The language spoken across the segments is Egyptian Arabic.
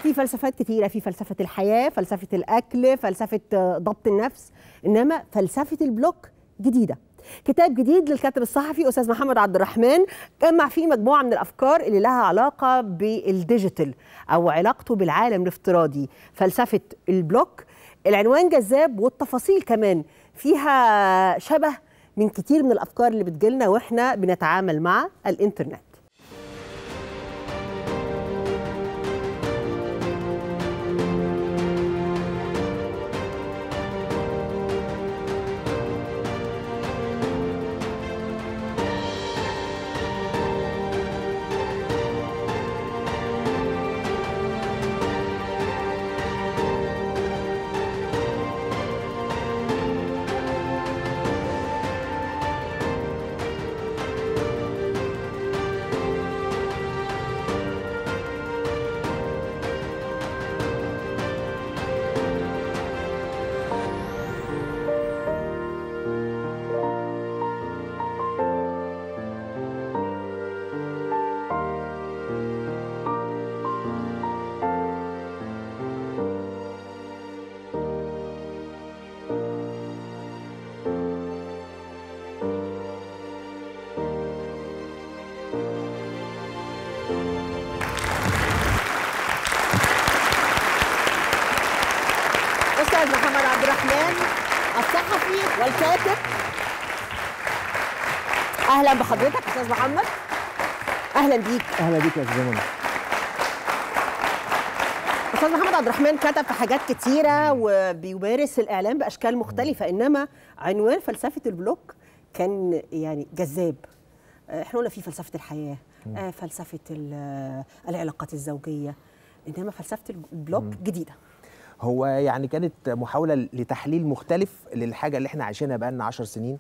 في فلسفات كتيرة في فلسفة الحياة فلسفة الأكل فلسفة آه، ضبط النفس إنما فلسفة البلوك جديدة كتاب جديد للكاتب الصحفي أستاذ محمد عبد الرحمن جمع فيه مجموعة من الأفكار اللي لها علاقة بالديجيتال أو علاقته بالعالم الافتراضي فلسفة البلوك العنوان جذاب والتفاصيل كمان فيها شبه من كتير من الأفكار اللي بتجيلنا وإحنا بنتعامل مع الإنترنت أستاذ محمد عبد الرحمن الصحفي والكاتب أهلا بحضرتك أستاذ محمد أهلا بيك اهلا بيك يا استاذ منى أستاذ محمد عبد الرحمن كتب في حاجات كتيرة وبيمارس الإعلام بأشكال مختلفة إنما عنوان فلسفة البلوك كان يعني جذاب آه، احنا قلنا في فلسفة الحياة آه، فلسفة ال- العلاقات الزوجية إنما فلسفة البلوك جديدة هو يعني كانت محاوله لتحليل مختلف للحاجه اللي احنا عايشينها بقالنا 10 سنين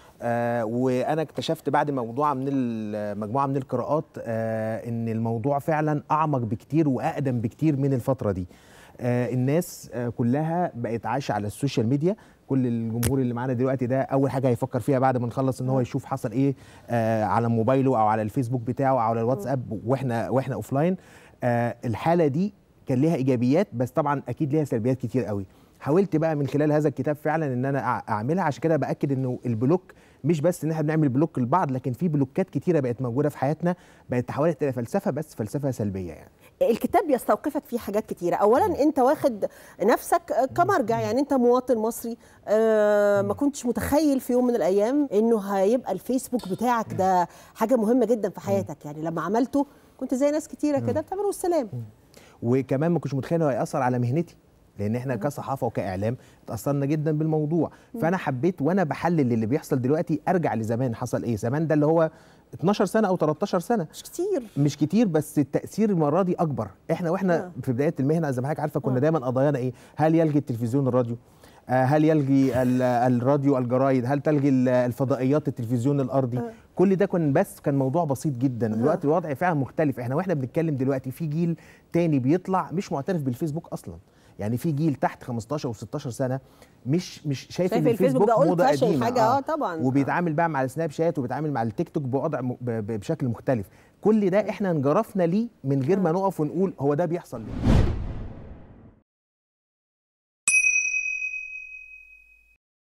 آه وانا اكتشفت بعد موضوع من ال- مجموعه من القراءات آه ان الموضوع فعلا اعمق بكتير واقدم بكتير من الفتره دي آه الناس آه كلها بقت عايشه على السوشيال ميديا كل الجمهور اللي معانا دلوقتي ده اول حاجه هيفكر فيها بعد ما نخلص ان هو يشوف حصل ايه آه على موبايله او على الفيسبوك بتاعه او على الواتساب واحنا واحنا اوفلاين آه الحاله دي كان ليها ايجابيات بس طبعا اكيد ليها سلبيات كتير قوي حاولت بقى من خلال هذا الكتاب فعلا ان انا أع- اعملها عشان كده باكد انه البلوك مش بس ان احنا بنعمل بلوك لبعض لكن في بلوكات كتيره بقت موجوده في حياتنا بقت تحولت الى فلسفه بس فلسفه سلبيه يعني الكتاب بيستوقفك فيه حاجات كتيرة أولا أنت واخد نفسك كمرجع يعني أنت مواطن مصري آه، ما كنتش متخيل في يوم من الأيام أنه هيبقى الفيسبوك بتاعك ده حاجة مهمة جدا في حياتك يعني لما عملته كنت زي ناس كتيرة كده بتعملوا السلام وكمان ما كنتش متخيل انه هياثر على مهنتي لان احنا كصحافه وكاعلام اتاثرنا جدا بالموضوع فانا حبيت وانا بحلل اللي بيحصل دلوقتي ارجع لزمان حصل ايه زمان ده اللي هو 12 سنه او 13 سنه مش كتير مش كتير بس التاثير المره دي اكبر احنا واحنا آه. في بدايه المهنه زي ما حضرتك عارفه كنا آه. دايما قضايانا ايه هل يلغي التلفزيون الراديو آه، هل يلغي ال- الراديو الجرايد هل تلغي ال- الفضائيات التلفزيون الارضي آه. كل ده كان بس كان موضوع بسيط جدا دلوقتي الوضع فعلا مختلف احنا واحنا بنتكلم دلوقتي في جيل تاني بيطلع مش معترف بالفيسبوك اصلا يعني في جيل تحت 15 و16 سنه مش مش شايف, شايف ان الفيسبوك ده old موضه fashion قديمه حاجة، آه، طبعاً. وبيتعامل بقى مع السناب شات وبيتعامل مع التيك توك بوضع م- ب- ب- بشكل مختلف كل ده احنا انجرفنا ليه من غير ما نقف ونقول هو ده بيحصل ليه